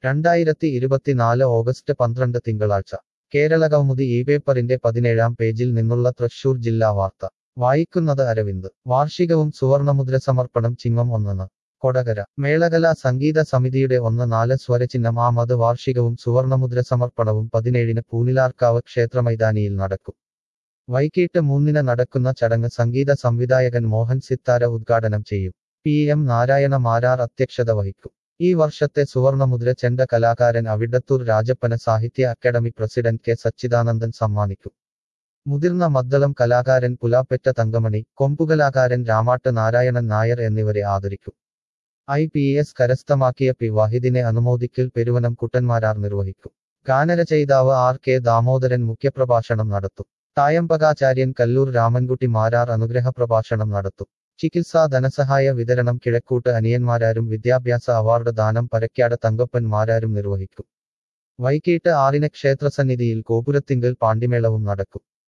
രണ്ടായിരത്തി ഇരുപത്തിനാല് ഓഗസ്റ്റ് പന്ത്രണ്ട് തിങ്കളാഴ്ച കേരള കൗമുദി ഈ പേപ്പറിന്റെ പതിനേഴാം പേജിൽ നിന്നുള്ള തൃശൂർ ജില്ലാ വാർത്ത വായിക്കുന്നത് അരവിന്ദ് വാർഷികവും സുവർണമുദ്ര സമർപ്പണം ചിങ്ങം ഒന്നെന്ന് കൊടകര മേളകലാ സംഗീത സമിതിയുടെ ഒന്ന് നാല് സ്വരചിഹ്നം ആമത് വാർഷികവും സുവർണമുദ്ര സമർപ്പണവും പതിനേഴിന് പൂനിലാർക്കാവ് ക്ഷേത്രമൈതാനിയിൽ നടക്കും വൈകിട്ട് മൂന്നിന് നടക്കുന്ന ചടങ്ങ് സംഗീത സംവിധായകൻ മോഹൻ സിത്താര ഉദ്ഘാടനം ചെയ്യും പി എം നാരായണ മാരാർ അധ്യക്ഷത വഹിക്കും ഈ വർഷത്തെ സുവർണമുദ്ര ചെണ്ട കലാകാരൻ അവിടത്തൂർ രാജപ്പന സാഹിത്യ അക്കാദമി പ്രസിഡന്റ് കെ സച്ചിദാനന്ദൻ സമ്മാനിക്കും മുതിർന്ന മദ്ദളം കലാകാരൻ പുലാപ്പെറ്റ തങ്കമണി കൊമ്പുകലാകാരൻ രാമാട്ട് നാരായണൻ നായർ എന്നിവരെ ആദരിക്കും ഐ പി എസ് കരസ്ഥമാക്കിയ പി വാഹിദിനെ അനുമോദിക്കൽ പെരുവനം കുട്ടന്മാരാർ നിർവഹിക്കും ഗാനരചയിതാവ് ആർ കെ ദാമോദരൻ മുഖ്യപ്രഭാഷണം നടത്തും തായമ്പകാചാര്യൻ കല്ലൂർ രാമൻകുട്ടി മാരാർ അനുഗ്രഹ പ്രഭാഷണം നടത്തും ചികിത്സാ ധനസഹായ വിതരണം കിഴക്കൂട്ട് അനിയന്മാരാരും വിദ്യാഭ്യാസ അവാർഡ് ദാനം പരക്കാട് തങ്കപ്പൻ മാരാരും നിർവഹിക്കും വൈകിട്ട് ആറിന് ക്ഷേത്രസന്നിധിയിൽ ഗോപുരത്തിങ്കൽ പാണ്ടിമേളവും നടക്കും